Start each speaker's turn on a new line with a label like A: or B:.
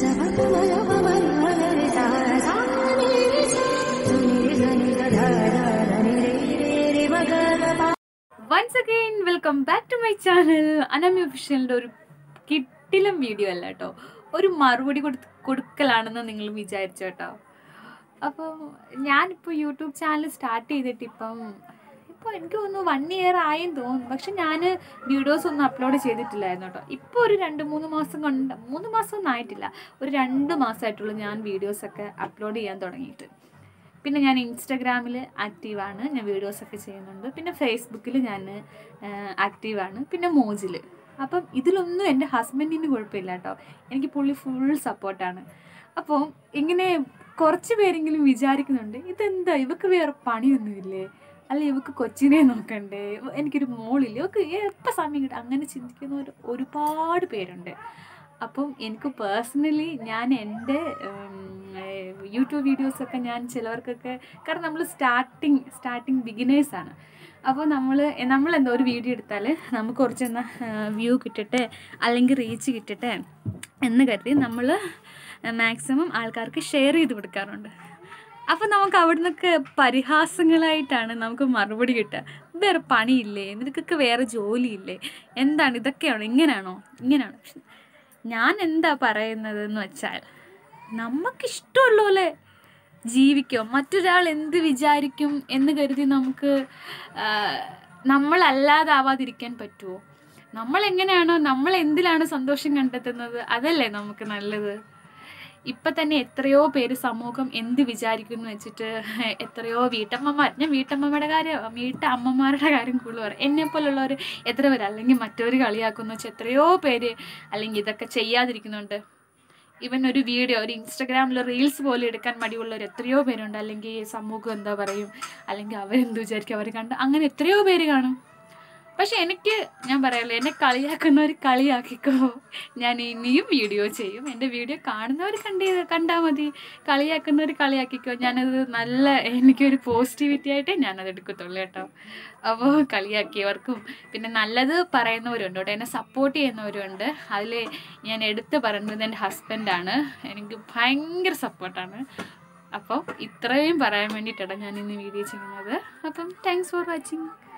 A: once again welcome back to my channel Anami ഒഫീഷ്യലിൻ്റെ ഒരു കിട്ടിലും വീഡിയോ അല്ല കേട്ടോ ഒരു മറുപടി കൊടുത്ത് കൊടുക്കലാണെന്ന് നിങ്ങൾ വിചാരിച്ചു കേട്ടോ അപ്പോൾ ഞാനിപ്പോൾ യൂട്യൂബ് ചാനൽ സ്റ്റാർട്ട് ചെയ്തിട്ട് ഇപ്പം ഇപ്പോൾ എനിക്ക് തോന്നുന്നു വൺ ഇയർ ആയെന്ന് തോന്നുന്നു പക്ഷെ ഞാൻ വീഡിയോസ് ഒന്നും അപ്ലോഡ് ചെയ്തിട്ടില്ലായിരുന്നു കേട്ടോ ഇപ്പോൾ ഒരു രണ്ട് മൂന്ന് മാസം കൊണ്ട് മൂന്ന് മാസം ഒന്നും ആയിട്ടില്ല ഒരു രണ്ട് മാസമായിട്ടുള്ളൂ ഞാൻ വീഡിയോസൊക്കെ അപ്ലോഡ് ചെയ്യാൻ തുടങ്ങിയിട്ട് പിന്നെ ഞാൻ ഇൻസ്റ്റഗ്രാമിൽ ആക്റ്റീവാണ് ഞാൻ വീഡിയോസൊക്കെ ചെയ്യുന്നുണ്ട് പിന്നെ ഫേസ്ബുക്കിൽ ഞാൻ ആക്റ്റീവാണ് പിന്നെ മോജിൽ അപ്പം ഇതിലൊന്നും എൻ്റെ ഹസ്ബൻഡിന് കുഴപ്പമില്ല കേട്ടോ എനിക്ക് പുള്ളി ഫുൾ സപ്പോർട്ടാണ് അപ്പോൾ ഇങ്ങനെ കുറച്ച് പേരെങ്കിലും വിചാരിക്കുന്നുണ്ട് ഇതെന്താ ഇവക്ക് വേറെ പണിയൊന്നുമില്ലേ അല്ല ഇവക്ക് കൊച്ചിനെ നോക്കണ്ടേ ഇവ- എനിക്കൊരു മോളില്ലേ ഇവക്ക് എപ്പോൾ സമയം കിട്ടും അങ്ങനെ ചിന്തിക്കുന്നവർ ഒരുപാട് പേരുണ്ട് അപ്പം എനിക്ക് പേഴ്സണലി ഞാൻ എൻ്റെ യൂട്യൂബ് വീഡിയോസൊക്കെ ഞാൻ ചിലവർക്കൊക്കെ കാരണം നമ്മൾ സ്റ്റാർട്ടിങ് സ്റ്റാർട്ടിങ് ബിഗിനേഴ്സാണ് അപ്പോൾ നമ്മൾ നമ്മൾ എന്താ ഒരു വീഡിയോ എടുത്താൽ നമുക്ക് കുറച്ച് എന്നാ വ്യൂ കിട്ടട്ടെ അല്ലെങ്കിൽ റീച്ച് കിട്ടട്ടെ എന്ന് കരുതി നമ്മൾ മാക്സിമം ആൾക്കാർക്ക് ഷെയർ ചെയ്ത് കൊടുക്കാറുണ്ട് അപ്പോൾ നമുക്ക് അവിടെ നിന്നൊക്കെ പരിഹാസങ്ങളായിട്ടാണ് നമുക്ക് മറുപടി കിട്ടുക വേറെ പണിയില്ലേ നിനക്കൊക്കെ വേറെ ജോലിയില്ലേ എന്താണ് ഇതൊക്കെയാണോ ഇങ്ങനെയാണോ ഇങ്ങനെയാണോ പക്ഷെ ഞാൻ എന്താ പറയുന്നതെന്ന് വെച്ചാൽ നമുക്കിഷ്ടമുള്ള പോലെ ജീവിക്കും മറ്റൊരാൾ എന്ത് വിചാരിക്കും എന്ന് കരുതി നമുക്ക് ആ, നമ്മളല്ലാതാവാതിരിക്കാൻ പറ്റുമോ നമ്മൾ എങ്ങനെയാണോ നമ്മൾ എന്തിലാണോ സന്തോഷം കണ്ടെത്തുന്നത് അതല്ലേ നമുക്ക് നല്ലത് ഇപ്പൊ തന്നെ എത്രയോ പേര് സമൂഹം എന്ത് വിചാരിക്കുന്നു വെച്ചിട്ട് എത്രയോ വീട്ടമ്മമാർ ഞാൻ വീട്ടമ്മയുടെ കാര്യം വീട്ട അമ്മമാരുടെ കാര്യം കൂടുതൽ പറയാം എന്നെ പോലുള്ളവർ എത്ര പേര് അല്ലെങ്കിൽ മറ്റവർ കളിയാക്കുന്നു വെച്ചാൽ എത്രയോ പേര് അല്ലെങ്കിൽ ഇതൊക്കെ ചെയ്യാതിരിക്കുന്നുണ്ട് ഇവൻ ഒരു വീഡിയോ ഒരു ഇൻസ്റ്റഗ്രാമിൽ റീൽസ് പോലെ എടുക്കാൻ മടിയുള്ളവർ എത്രയോ പേരുണ്ട് അല്ലെങ്കിൽ സമൂഹം എന്താ പറയും അല്ലെങ്കിൽ അവരെന്ത് വിചാരിക്കും അവർ കണ്ട് അങ്ങനെ എത്രയോ പേര് കാണും പക്ഷെ എനിക്ക് ഞാൻ പറയാമല്ലോ എന്നെ കളിയാക്കുന്നവർ കളിയാക്കിക്കോ ഞാൻ ഇനിയും വീഡിയോ ചെയ്യും എൻ്റെ വീഡിയോ കാണുന്നവർ കണ്ട് കണ്ടാൽ മതി കളിയാക്കുന്നവർ കളിയാക്കിക്കോ ഞാനത് നല്ല എനിക്കൊരു പോസിറ്റിവിറ്റി ആയിട്ടേ ഞാനത് എടുക്കത്തുള്ളൂ കേട്ടോ അപ്പോൾ കളിയാക്കിയവർക്കും പിന്നെ നല്ലത് പറയുന്നവരുണ്ട് കേട്ടോ എന്നെ സപ്പോർട്ട് ചെയ്യുന്നവരുണ്ട് അതിൽ ഞാൻ എടുത്ത് പറയുന്നത് എൻ്റെ ഹസ്ബൻഡാണ് എനിക്ക് ഭയങ്കര സപ്പോർട്ടാണ് അപ്പോൾ ഇത്രയും പറയാൻ വേണ്ടിയിട്ടാണ് ഞാൻ ഇന്ന് വീഡിയോ ചെയ്യുന്നത് അപ്പം താങ്ക്സ് ഫോർ വാച്ചിങ്